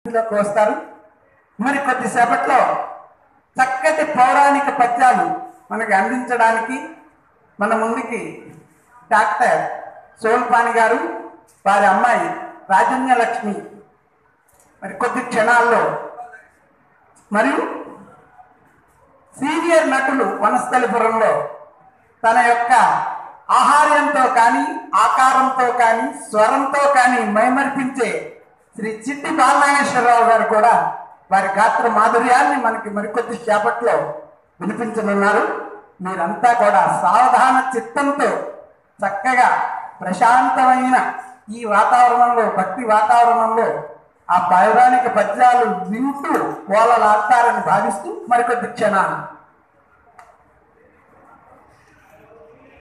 ఇందులోకి వస్తారు మరి కొద్దిసేపట్లో చక్కటి పౌరాణిక పద్యాలు మనకి అందించడానికి మన ముందుకి డాక్టర్ సోల్పాని గారు వారి అమ్మాయి రాజన్య లక్ష్మి మరి కొద్ది క్షణాల్లో మరియు సీనియర్ నటులు వనస్థలిపురంలో తన యొక్క ఆహార్యంతో కానీ ఆకారంతో కానీ స్వరంతో కానీ మైమర్పించే శ్రీ చిట్టి బాలనాగేశ్వరరావు గారు కూడా వారి గాత్ర మాధుర్యాన్ని మనకి మరికొద్ది చేపట్లో వినిపించనున్నారు మీరంతా కూడా సావధాన చిత్తంతో చక్కగా ప్రశాంతమైన ఈ వాతావరణంలో భక్తి వాతావరణంలో ఆ పౌరాణిక పద్యాలు వింటూ ఓలలాడతారని భావిస్తూ మరికొద్ది క్షణాలు